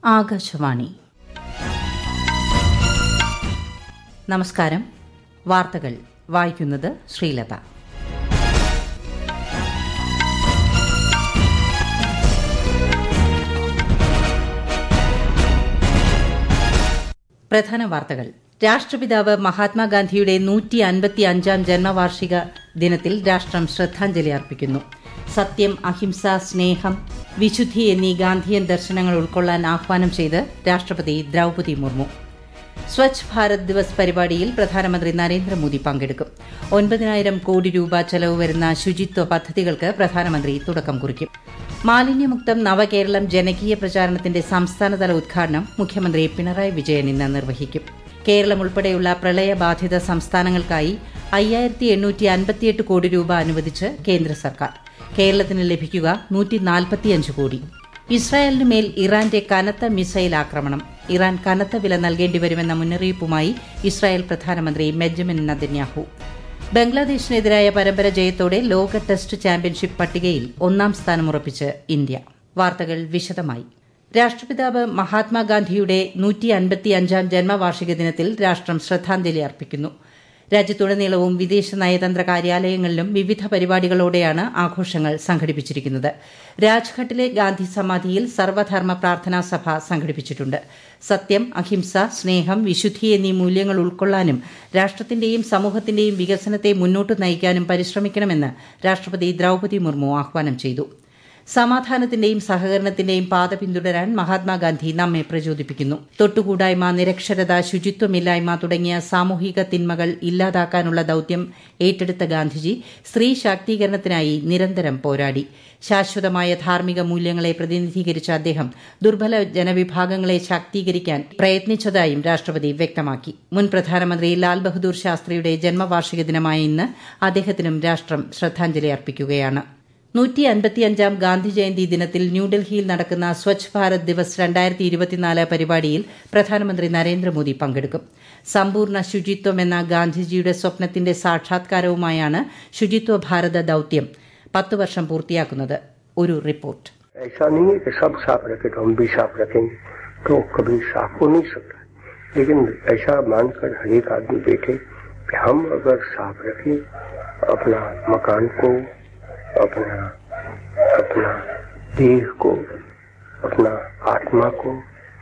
ആകാശവാണി നമസ്കാരം വാർത്തകൾ വായിക്കുന്നത് ശ്രീലത പ്രധാന വാർത്തകൾ രാഷ്ട്രപിതാവ് മഹാത്മാഗാന്ധിയുടെ നൂറ്റി അൻപത്തി അഞ്ചാം ജന്മവാർഷിക ദിനത്തിൽ രാഷ്ട്രം ശ്രദ്ധാഞ്ജലി അർപ്പിക്കുന്നു സത്യം അഹിംസ സ്നേഹം വിശുദ്ധി എന്നീ ഗാന്ധിയൻ ദർശനങ്ങൾ ഉൾക്കൊള്ളാൻ ആഹ്വാനം ചെയ്ത് രാഷ്ട്രപതി ദ്രൌപതി മുർമു സ്വച്ഛ് ഭാരത് ദിവസ് പരിപാടിയിൽ പ്രധാനമന്ത്രി നരേന്ദ്രമോദി പങ്കെടുക്കും ഒൻപതിനായിരം കോടി രൂപ ചെലവ് വരുന്ന ശുചിത്വ പദ്ധതികൾക്ക് പ്രധാനമന്ത്രി തുടക്കം കുറിക്കും മാലിന്യമുക്തം നവകേരളം ജനകീയ പ്രചാരണത്തിന്റെ സംസ്ഥാനതല ഉദ്ഘാടനം മുഖ്യമന്ത്രി പിണറായി വിജയൻ ഇന്ന് നിർവഹിക്കും കേരളം ഉൾപ്പെടെയുള്ള പ്രളയബാധിത സംസ്ഥാനങ്ങൾക്കായി അയ്യായിരത്തി എണ്ണൂറ്റി അൻപത്തിയെട്ട് കോടി രൂപ അനുവദിച്ച് കേന്ദ്ര സർക്കാർ കേരളത്തിന് ലഭിക്കുക നൂറ്റി നാൽപ്പത്തിയഞ്ച് കോടി ഇസ്രായേലിന് മേൽ ഇറാന്റെ കനത്ത മിസൈൽ ആക്രമണം ഇറാൻ കനത്ത വില നൽകേണ്ടിവരുമെന്ന മുന്നറിയിപ്പുമായി ഇസ്രായേൽ പ്രധാനമന്ത്രി ബെഞ്ചമിൻ നദന്യാഹു ബംഗ്ലാദേശിനെതിരായ പരമ്പര ജയത്തോടെ ലോക ടെസ്റ്റ് ചാമ്പ്യൻഷിപ്പ് പട്ടികയിൽ ഒന്നാം സ്ഥാനം ഉറപ്പിച്ച് ഇന്ത്യ വാർത്തകൾ വിശദമായി രാഷ്ട്രപിതാവ് മഹാത്മാഗാന്ധിയുടെ നൂറ്റി അൻപത്തിയഞ്ചാം ജന്മവാർഷിക ദിനത്തിൽ രാഷ്ട്രം ശ്രദ്ധാഞ്ജലി അർപ്പിക്കുന്നു രാജ്യത്തുടനീളവും വിദേശ നയതന്ത്ര കാര്യാലയങ്ങളിലും വിവിധ പരിപാടികളോടെയാണ് ആഘോഷങ്ങൾ സംഘടിപ്പിച്ചിരിക്കുന്നത് രാജ്ഘട്ടിലെ ഗാന്ധി സമാധിയിൽ സർവധർമ്മ പ്രാർത്ഥനാ സഭ സംഘടിപ്പിച്ചിട്ടുണ്ട് സത്യം അഹിംസ സ്നേഹം വിശുദ്ധി എന്നീ മൂല്യങ്ങൾ ഉൾക്കൊള്ളാനും രാഷ്ട്രത്തിന്റെയും സമൂഹത്തിന്റെയും വികസനത്തെ മുന്നോട്ട് നയിക്കാനും പരിശ്രമിക്കണമെന്ന് രാഷ്ട്രപതി ദ്രൌപതി മുർമു ആഹ്വാനം ചെയ്തു സമാധാനത്തിന്റെയും സഹകരണത്തിന്റെയും പാത പിന്തുടരാൻ മഹാത്മാഗാന്ധി നമ്മെ പ്രചോദിപ്പിക്കുന്നു തൊട്ടുകൂടായ്മ നിരക്ഷരത ശുചിത്വമില്ലായ്മ തുടങ്ങിയ സാമൂഹിക തിന്മകൾ ഇല്ലാതാക്കാനുള്ള ദൌത്യം ഏറ്റെടുത്ത ഗാന്ധിജി സ്ത്രീ ശാക്തീകരണത്തിനായി നിരന്തരം പോരാടി ശാശ്വതമായ ധാർമ്മിക മൂല്യങ്ങളെ പ്രതിനിധീകരിച്ച അദ്ദേഹം ദുർബല ജനവിഭാഗങ്ങളെ ശാക്തീകരിക്കാൻ പ്രയത്നിച്ചതായും രാഷ്ട്രപതി വ്യക്തമാക്കി മുൻ പ്രധാനമന്ത്രി ലാൽ ബഹദൂർ ശാസ്ത്രിയുടെ ജന്മവാർഷിക ദിനമായ ഇന്ന് അദ്ദേഹത്തിനും രാഷ്ട്രം ശ്രദ്ധാഞ്ജലി അർപ്പിക്കുകയാണ് നൂറ്റി അൻപത്തിയഞ്ചാം ഗാന്ധി ജയന്തി ദിനത്തിൽ ന്യൂഡൽഹിയിൽ നടക്കുന്ന സ്വച്ഛ് ഭാരത് ദിവസ് രണ്ടായിരത്തി ഇരുപത്തിനാല് പരിപാടിയിൽ പ്രധാനമന്ത്രി നരേന്ദ്രമോദി പങ്കെടുക്കും സമ്പൂർണ്ണ ശുചിത്വം എന്ന ഗാന്ധിജിയുടെ സ്വപ്നത്തിന്റെ സാക്ഷാത്കാരവുമായാണ് ശുചിത്വ ഭാരത ദൌത്യം പത്ത് വർഷം പൂർത്തിയാക്കുന്നത് ഒരു റിപ്പോർട്ട് ऐसा नहीं है कि सब साफ रखे तो हम भी साफ रखेंगे तो कभी साफ हो नहीं सकता लेकिन ऐसा मानकर हर एक आदमी बैठे कि हम अगर साफ रखें अपना मकान को अपना अपना देह को अपना आत्मा को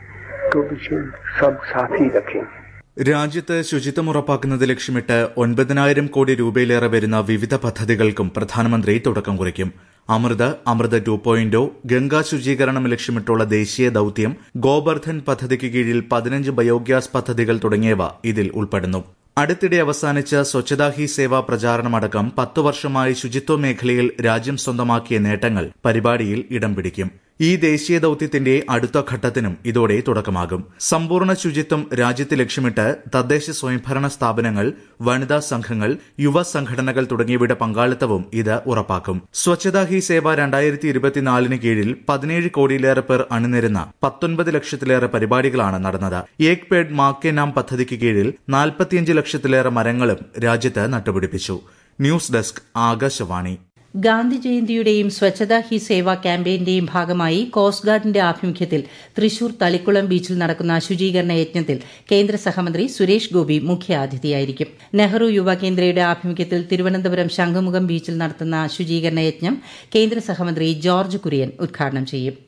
तो विषय सब साफ ही रखेंगे രാജ്യത്ത് ശുചിത്വം ഉറപ്പാക്കുന്നത് ലക്ഷ്യമിട്ട് ഒൻപതിനായിരം കോടി രൂപയിലേറെ വരുന്ന വിവിധ പദ്ധതികൾക്കും പ്രധാനമന്ത്രി തുടക്കം കുറിക്കും അമൃത് അമൃത് ടു പോയിന്റോ ഗംഗാ ശുചീകരണം ലക്ഷ്യമിട്ടുള്ള ദേശീയ ദൌത്യം ഗോബർധൻ പദ്ധതിക്ക് കീഴിൽ പതിനഞ്ച് ബയോഗ്യാസ് പദ്ധതികൾ തുടങ്ങിയവ ഇതിൽ ഉൾപ്പെടുന്നു അടുത്തിടെ അവസാനിച്ച സ്വച്ഛതാ ഹി സേവ പ്രചാരണമടക്കം പത്തു വർഷമായി ശുചിത്വ മേഖലയിൽ രാജ്യം സ്വന്തമാക്കിയ നേട്ടങ്ങൾ പരിപാടിയിൽ ഇടം പിടിക്കും ഈ ദേശീയ ദൌത്യത്തിന്റെ അടുത്ത ഘട്ടത്തിനും ഇതോടെ തുടക്കമാകും സമ്പൂർണ്ണ ശുചിത്വം രാജ്യത്ത് ലക്ഷ്യമിട്ട് തദ്ദേശ സ്വയംഭരണ സ്ഥാപനങ്ങൾ വനിതാ സംഘങ്ങൾ യുവ സംഘടനകൾ തുടങ്ങിയവയുടെ പങ്കാളിത്തവും ഇത് ഉറപ്പാക്കും സ്വച്ഛതാ ഹി സേവ രണ്ടായിരത്തി ഇരുപത്തിനാലിന് കീഴിൽ പതിനേഴ് കോടിയിലേറെ പേർ അണിനിരുന്ന പത്തൊൻപത് ലക്ഷത്തിലേറെ പരിപാടികളാണ് നടന്നത് ഏക് പേഡ് മാ കെ നാം പദ്ധതിക്ക് കീഴിൽ നാൽപ്പത്തിയഞ്ച് ലക്ഷത്തിലേറെ മരങ്ങളും രാജ്യത്ത് നട്ടുപിടിപ്പിച്ചു ന്യൂസ് ഡെസ്ക് ആകാശവാണി ഗാന്ധി ജയന്തിയുടെയും സ്വച്ഛതാ ഹി സേവ ക്യാമ്പയിന്റെയും ഭാഗമായി കോസ്റ്റ് ഗാർഡിന്റെ ആഭിമുഖ്യത്തിൽ തൃശൂർ തളിക്കുളം ബീച്ചിൽ നടക്കുന്ന ശുചീകരണ യജ്ഞത്തിൽ കേന്ദ്ര സഹമന്ത്രി സുരേഷ് ഗോപി മുഖ്യാതിഥിയായിരിക്കും നെഹ്റു യുവകേന്ദ്രയുടെ ആഭിമുഖ്യത്തിൽ തിരുവനന്തപുരം ശംഖുമുഖം ബീച്ചിൽ നടത്തുന്ന ശുചീകരണ യജ്ഞം കേന്ദ്ര സഹമന്ത്രി ജോർജ് കുര്യൻ ഉദ്ഘാടനം ചെയ്യും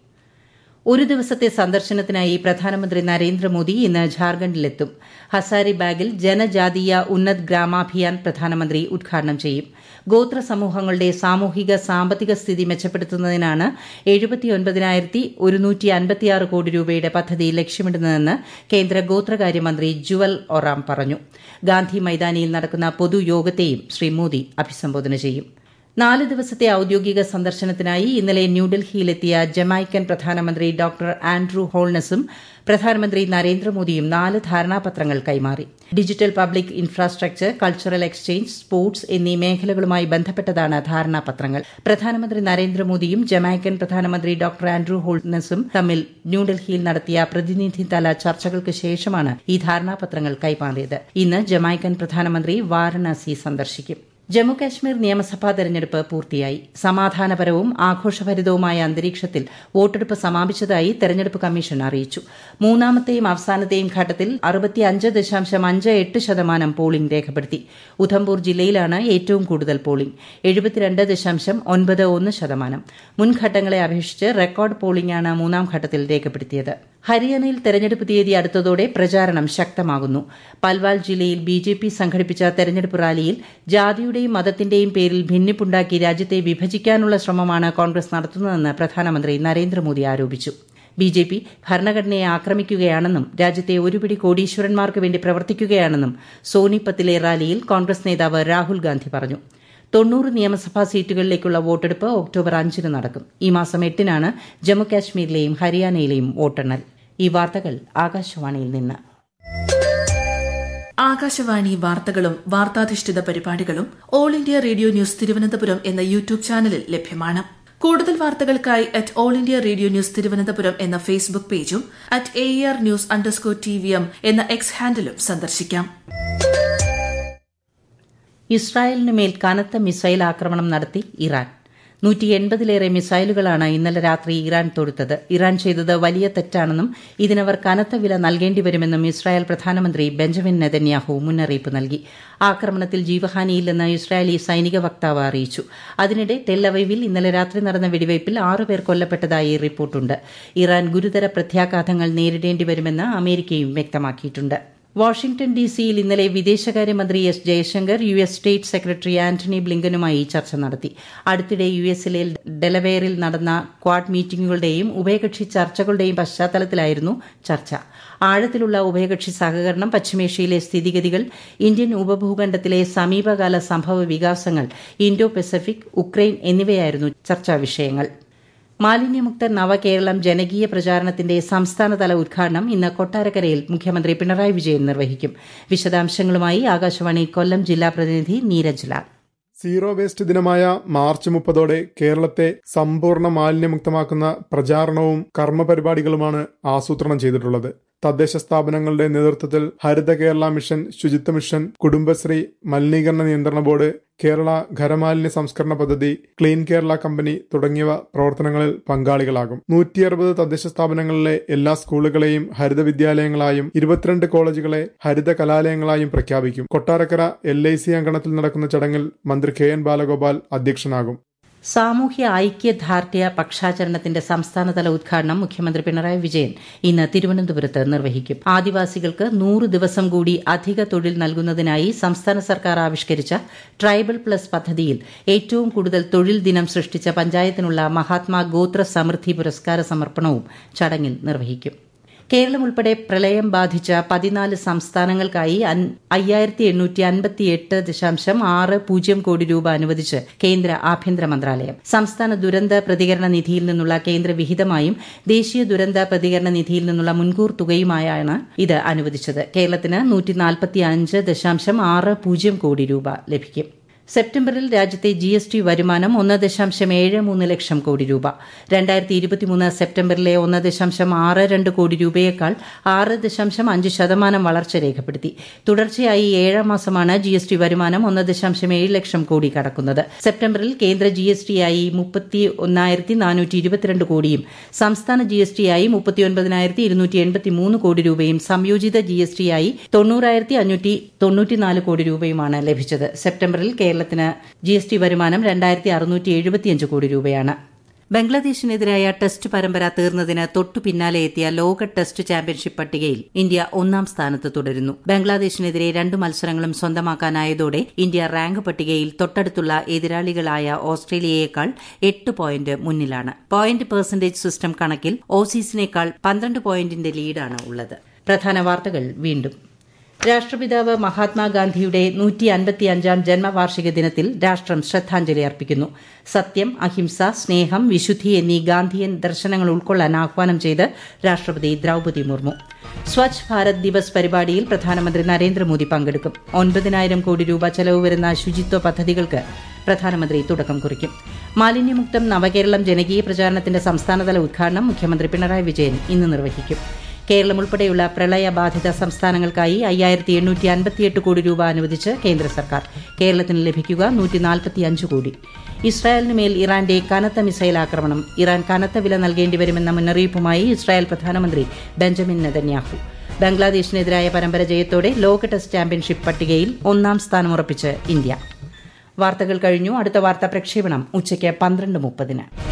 ഒരു ദിവസത്തെ സന്ദർശനത്തിനായി പ്രധാനമന്ത്രി നരേന്ദ്രമോദി ഇന്ന് ഝാർഖണ്ഡിലെത്തും ഹസാരിബാഗിൽ ജനജാതീയ ഉന്നത് ഗ്രാമാഭിയാൻ പ്രധാനമന്ത്രി ഉദ്ഘാടനം ചെയ്യും ഗോത്ര സമൂഹങ്ങളുടെ സാമൂഹിക സാമ്പത്തിക സ്ഥിതി മെച്ചപ്പെടുത്തുന്നതിനാണ് എഴുപത്തിയൊൻപതിനായിരത്തി ഒരുന്നൂറ്റി അൻപത്തിയാറ് കോടി രൂപയുടെ പദ്ധതി ലക്ഷ്യമിടുന്നതെന്ന് കേന്ദ്ര ഗോത്രകാര്യമന്ത്രി ജുവൽ ഒറാം പറഞ്ഞു ഗാന്ധി മൈതാനിയിൽ നടക്കുന്ന പൊതുയോഗത്തെയും ശ്രീ മോദി അഭിസംബോധന ചെയ്യും നാല് ദിവസത്തെ ഔദ്യോഗിക സന്ദർശനത്തിനായി ഇന്നലെ ന്യൂഡൽഹിയിലെത്തിയ ജമൈക്കൻ പ്രധാനമന്ത്രി ഡോക്ടർ ആൻഡ്രൂ ഹോൾനസും പ്രധാനമന്ത്രി നരേന്ദ്രമോദിയും നാല് ധാരണാപത്രങ്ങൾ കൈമാറി digital public infrastructure cultural exchange sports എന്നീ മേഖലകളുമായി ബന്ധപ്പെട്ടതാണ് ധാരണാപത്രങ്ങൾ പ്രധാനമന്ത്രി നരേന്ദ്രമോദിയും ജമൈക്കൻ പ്രധാനമന്ത്രി ഡോക്ടർ ആൻഡ്രൂ ഹോൾനസും തമ്മിൽ ന്യൂഡൽഹിയിൽ നടത്തിയ പ്രതിനിധിതല ചർച്ചകൾക്ക് ശേഷമാണ് ഈ ധാരണാപത്രങ്ങൾ കൈമാറിയത് ഇന്ന് ജമൈക്കൻ പ്രധാനമന്ത്രി വാരണാസി സന്ദർശിക്കും ജമ്മുകാശ്മീർ നിയമസഭാ തെരഞ്ഞെടുപ്പ് പൂർത്തിയായി സമാധാനപരവും ആഘോഷഭരിതവുമായ അന്തരീക്ഷത്തിൽ വോട്ടെടുപ്പ് സമാപിച്ചതായി തെരഞ്ഞെടുപ്പ് കമ്മീഷൻ അറിയിച്ചു മൂന്നാമത്തെയും അവസാനത്തെയും ഘട്ടത്തിൽ അറുപത്തിയഞ്ച് ദശാംശം അഞ്ച് എട്ട് ശതമാനം പോളിംഗ് രേഖപ്പെടുത്തി ഉധംപൂർ ജില്ലയിലാണ് ഏറ്റവും കൂടുതൽ പോളിംഗ് എഴുപത്തിരണ്ട് ദശാംശം ഒൻപത് ഒന്ന് ശതമാനം മുൻഘട്ടങ്ങളെ അപേക്ഷിച്ച് റെക്കോർഡ് പോളിംഗാണ് മൂന്നാം ഘട്ടത്തിൽ രേഖപ്പെടുത്തിയത് ഹരിയാനയിൽ തെരഞ്ഞെടുപ്പ് തീയതി അടുത്തതോടെ പ്രചാരണം ശക്തമാകുന്നു പൽവാൽ ജില്ലയിൽ ബി ജെ പി സംഘടിപ്പിച്ച തെരഞ്ഞെടുപ്പ് റാലിയിൽ ജാതിയുടെയും മതത്തിന്റെയും പേരിൽ ഭിന്നിപ്പുണ്ടാക്കി രാജ്യത്തെ വിഭജിക്കാനുള്ള ശ്രമമാണ് കോൺഗ്രസ് നടത്തുന്നതെന്ന് പ്രധാനമന്ത്രി നരേന്ദ്രമോദി ആരോപിച്ചു ബി ജെ പി ഭരണഘടനയെ ആക്രമിക്കുകയാണെന്നും രാജ്യത്തെ ഒരുപിടി കോടീശ്വരന്മാർക്ക് വേണ്ടി പ്രവർത്തിക്കുകയാണെന്നും സോനിപ്പത്തിലെ റാലിയിൽ കോൺഗ്രസ് നേതാവ് രാഹുൽ ഗാന്ധി പറഞ്ഞു തൊണ്ണൂറ് നിയമസഭാ സീറ്റുകളിലേക്കുള്ള വോട്ടെടുപ്പ് ഒക്ടോബർ അഞ്ചിന് നടക്കും ഈ മാസം എട്ടിനാണ് ജമ്മുകാശ്മീരിലെയും ഹരിയാനയിലെയും വോട്ടെണ്ണൽ ഈ വാർത്തകൾ ആകാശവാണിയിൽ നിന്ന് ആകാശവാണി വാർത്തകളും വാർത്താധിഷ്ഠിത പരിപാടികളും all India radio news Thiruvananthapuram എന്ന യൂട്യൂബ് ചാനലിൽ ലഭ്യമാണ് കൂടുതൽ വാർത്തകൾക്കായി at all India radio news Thiruvananthapuram എന്ന ഫേസ്ബുക്ക് പേജും at A R news underscore T V M എന്ന എക്സ് ഹാൻഡിലും സന്ദർശിക്കാം ഇസ്രായേലിന് മേൽ കനത്ത മിസൈൽ ആക്രമണം നടത്തി ഇറാൻ നൂറ്റി എൺപതിലേറെ മിസൈലുകളാണ് ഇന്നലെ രാത്രി ഇറാൻ തൊടുത്തത് ഇറാൻ ചെയ്തത് വലിയ തെറ്റാണെന്നും ഇതിനവർ കനത്ത വില നൽകേണ്ടി വരുമെന്നും ഇസ്രായേൽ പ്രധാനമന്ത്രി ബെഞ്ചമിൻ നെതന്യാഹു മുന്നറിയിപ്പ് നൽകി ആക്രമണത്തിൽ ജീവഹാനിയില്ലെന്ന് ഇസ്രായേലി സൈനിക വക്താവ് അറിയിച്ചു അതിനിടെ ടെല്ലവൈവിൽ ഇന്നലെ രാത്രി നടന്ന വെടിവയ്പിൽ ആറുപേർ കൊല്ലപ്പെട്ടതായി റിപ്പോർട്ടുണ്ട് ഇറാൻ ഗുരുതര പ്രത്യാഘാതങ്ങൾ നേരിടേണ്ടി വരുമെന്ന് അമേരിക്കയും വ്യക്തമാക്കിയിട്ടുണ്ട് വാഷിംഗ്ടൺ ഡി സിയിൽ ഇന്നലെ വിദേശകാര്യമന്ത്രി S Jaishankar U S state secretary Antony ബ്ലിങ്കനുമായി ചർച്ച നടത്തി അടുത്തിടെ യു എസിലെ ഡെലവെയറിൽ നടന്ന ക്വാഡ് മീറ്റിംഗുകളുടെയും ഉഭയകക്ഷി ചർച്ചകളുടെയും പശ്ചാത്തലത്തിലായിരുന്നു ചർച്ച ആഴത്തിലുള്ള ഉഭയകക്ഷി സഹകരണം പശ്ചിമേഷ്യയിലെ സ്ഥിതിഗതികൾ ഇന്ത്യൻ ഉപഭൂഖണ്ഡത്തിലെ സമീപകാല സംഭവ വികാസങ്ങൾ ഇൻഡോ പസഫിക് ഉക്രൈൻ എന്നിവയായിരുന്നു ചർച്ചാ വിഷയങ്ങൾ മാലിന്യമുക്ത നവകേരളം ജനകീയ പ്രചാരണത്തിന്റെ സംസ്ഥാനതല ഉദ്ഘാടനം ഇന്ന് കൊട്ടാരക്കരയിൽ മുഖ്യമന്ത്രി പിണറായി വിജയൻ നിർവഹിക്കും വിശദാംശങ്ങളുമായി ആകാശവാണി കൊല്ലം ജില്ലാ പ്രതിനിധി നീരജ് ലാൽ സീറോ വേസ്റ്റ് ദിനമായ മാർച്ച് മുപ്പതോടെ കേരളത്തെ സമ്പൂർണ്ണ മാലിന്യമുക്തമാക്കുന്ന പ്രചാരണവും കർമ്മപരിപാടികളുമാണ് ആസൂത്രണം ചെയ്തിട്ടുള്ളത് തദ്ദേശ സ്ഥാപനങ്ങളുടെ നേതൃത്വത്തിൽ ഹരിത കേരള മിഷൻ ശുചിത്വ മിഷൻ കുടുംബശ്രീ മലിനീകരണ നിയന്ത്രണ ബോർഡ് കേരള ഖരമാലിന്യ സംസ്കരണ പദ്ധതി ക്ലീൻ കേരള കമ്പനി തുടങ്ങിയവ പ്രവർത്തനങ്ങളിൽ പങ്കാളികളാകും നൂറ്റി അറുപത് തദ്ദേശ സ്ഥാപനങ്ങളിലെ എല്ലാ സ്കൂളുകളെയും ഹരിത വിദ്യാലയങ്ങളായും ഇരുപത്തിരണ്ട് കോളേജുകളെ ഹരിത കലാലയങ്ങളായും പ്രഖ്യാപിക്കും കൊട്ടാരക്കര എൽ ഐ സി അങ്കണത്തിൽ നടക്കുന്ന ചടങ്ങിൽ മന്ത്രി കെ എൻ ബാലഗോപാൽ അധ്യക്ഷനാകും സാമൂഹ്യ ഐക്യദാർഢ്യ പക്ഷാചരണത്തിന്റെ സംസ്ഥാനതല ഉദ്ഘാടനം മുഖ്യമന്ത്രി പിണറായി വിജയൻ ഇന്ന് തിരുവനന്തപുരത്ത് നിർവഹിക്കും ആദിവാസികൾക്ക് നൂറ് ദിവസം കൂടി അധിക തൊഴിൽ നൽകുന്നതിനായി സംസ്ഥാന സർക്കാർ ആവിഷ്കരിച്ച ട്രൈബൽ പ്ലസ് പദ്ധതിയിൽ ഏറ്റവും കൂടുതൽ തൊഴിൽ ദിനം സൃഷ്ടിച്ച പഞ്ചായത്തിനുള്ള മഹാത്മാ ഗോത്ര സമൃദ്ധി പുരസ്കാര സമർപ്പണവും ചടങ്ങിൽ നിർവഹിക്കും കേരളം ഉൾപ്പെടെ പ്രളയം ബാധിച്ച പതിനാല് സംസ്ഥാനങ്ങൾക്കായി അയ്യായിരത്തി എണ്ണൂറ്റി അൻപത്തി എട്ട് ദശാംശം ആറ് പൂജ്യം കോടി രൂപ അനുവദിച്ച് കേന്ദ്ര ആഭ്യന്തര മന്ത്രാലയം സംസ്ഥാന ദുരന്ത പ്രതികരണ നിധിയിൽ നിന്നുള്ള കേന്ദ്ര വിഹിതമായും ദേശീയ ദുരന്ത പ്രതികരണ നിധിയിൽ നിന്നുള്ള മുൻകൂർ തുകയുമായാണ് ഇത് അനുവദിച്ചത് കേരളത്തിന് നൂറ്റി നാൽപ്പത്തി അഞ്ച് ദശാംശം ആറ് പൂജ്യം കോടി രൂപ ലഭിക്കും സെപ്റ്റംബറിൽ രാജ്യത്തെ ജി എസ് ടി വരുമാനം ഒന്ന് ദശാംശം ഏഴ് മൂന്ന് ലക്ഷം കോടി രൂപ രണ്ടായിരത്തി ഇരുപത്തിമൂന്ന് സെപ്റ്റംബറിലെ ഒന്ന് ദശാംശം ആറ് രണ്ട് കോടി രൂപയേക്കാൾ ആറ് ദശാംശം അഞ്ച് ശതമാനം വളർച്ച രേഖപ്പെടുത്തി തുടർച്ചയായി ഏഴാം മാസമാണ് ജി എസ് ടി വരുമാനം ഒന്ന് ദശാംശം ഏഴ് ലക്ഷം കോടി കടക്കുന്നത് സെപ്റ്റംബറിൽ കേന്ദ്ര ജി എസ് ടിയായി മുപ്പത്തി ഒന്നായിരത്തി നാനൂറ്റി ഇരുപത്തിരണ്ട് കോടിയും സംസ്ഥാന ജി എസ് ടിയായി മുപ്പത്തിയൊൻപതിനായിരത്തി ഇരുന്നൂറ്റി എൺപത്തി മൂന്ന് കോടി രൂപയും സംയോജിത ജി എസ് ടിയായി തൊണ്ണൂറായിരത്തി അഞ്ഞൂറ്റി തൊണ്ണൂറ്റിനാല് കോടി രൂപയുമാണ് ലഭിച്ചത് സെപ്റ്റംബറിൽ കേരളത്തിന് ജി എസ് ടി വരുമാനം രണ്ടായിരത്തി അറുന്നൂറ്റി എഴുപത്തിയഞ്ച് കോടി രൂപയാണ് ബംഗ്ലാദേശിനെതിരായ ടെസ്റ്റ് പരമ്പര തീർന്നതിന് തൊട്ടു പിന്നാലെ എത്തിയ ലോക ടെസ്റ്റ് ചാമ്പ്യൻഷിപ്പ് പട്ടികയിൽ ഇന്ത്യ ഒന്നാം സ്ഥാനത്ത് തുടരുന്നു ബംഗ്ലാദേശിനെതിരെ രണ്ട് മത്സരങ്ങളും സ്വന്തമാക്കാനായതോടെ ഇന്ത്യ റാങ്ക് പട്ടികയിൽ തൊട്ടടുത്തുള്ള എതിരാളികളായ ഓസ്ട്രേലിയയേക്കാൾ എട്ട് പോയിന്റ് മുന്നിലാണ് പോയിന്റ് പെർസെന്റേജ് സിസ്റ്റം കണക്കിൽ ഓസീസിനേക്കാൾ പന്ത്രണ്ട് പോയിന്റിന്റെ ലീഡാണ് ഉള്ളത് പ്രധാന വാർത്തകൾ വീണ്ടും രാഷ്ട്രപിതാവ് മഹാത്മാഗാന്ധിയുടെ നൂറ്റി അൻപത്തിയഞ്ചാം ജന്മവാർഷിക ദിനത്തിൽ രാഷ്ട്രം ശ്രദ്ധാഞ്ജലി അർപ്പിക്കുന്നു സത്യം അഹിംസ സ്നേഹം വിശുദ്ധി എന്നീ ഗാന്ധിയൻ ദർശനങ്ങൾ ഉൾക്കൊള്ളാൻ ആഹ്വാനം ചെയ്ത് രാഷ്ട്രപതി ദ്രൌപതി മുർമു സ്വച്ഛ് ഭാരത് ദിവസ് പരിപാടിയിൽ പ്രധാനമന്ത്രി നരേന്ദ്രമോദി പങ്കെടുക്കും ഒൻപതിനായിരം കോടി രൂപ ചെലവ് വരുന്ന ശുചിത്വ പദ്ധതികൾക്ക് പ്രധാനമന്ത്രി തുടക്കം കുറിക്കും മാലിന്യമുക്തം നവകേരളം ജനകീയ പ്രചാരണത്തിന്റെ സംസ്ഥാനതല ഉദ്ഘാടനം മുഖ്യമന്ത്രി പിണറായി വിജയൻ ഇന്ന് നിർവഹിക്കും കേരളം ഉൾപ്പെടെയുള്ള പ്രളയബാധിത സംസ്ഥാനങ്ങൾക്കായി അയ്യായിരത്തി എണ്ണൂറ്റി അൻപത്തിയെട്ട് കോടി രൂപ അനുവദിച്ച് കേന്ദ്ര സർക്കാർ കേരളത്തിന് ലഭിക്കുക നൂറ്റി നാൽപ്പത്തിയഞ്ച് കോടി ഇസ്രായേലിന് മേൽ ഇറാന്റെ കനത്ത മിസൈൽ ആക്രമണം ഇറാൻ കനത്ത വില നൽകേണ്ടി വരുമെന്ന മുന്നറിയിപ്പുമായി ഇസ്രായേൽ പ്രധാനമന്ത്രി ബെഞ്ചമിൻ നെതന്യാഹു ബംഗ്ലാദേശിനെതിരായ പരമ്പര ജയത്തോടെ ലോക ടെസ്റ്റ് ചാമ്പ്യൻഷിപ്പ് പട്ടികയിൽ ഒന്നാം സ്ഥാനമുറപ്പിച്ച് ഇന്ത്യ വാർത്തകൾ കഴിഞ്ഞു അടുത്ത വാർത്താ പ്രക്ഷേപണം ഉച്ചയ്ക്ക് പന്ത്രണ്ട് മുപ്പതിന്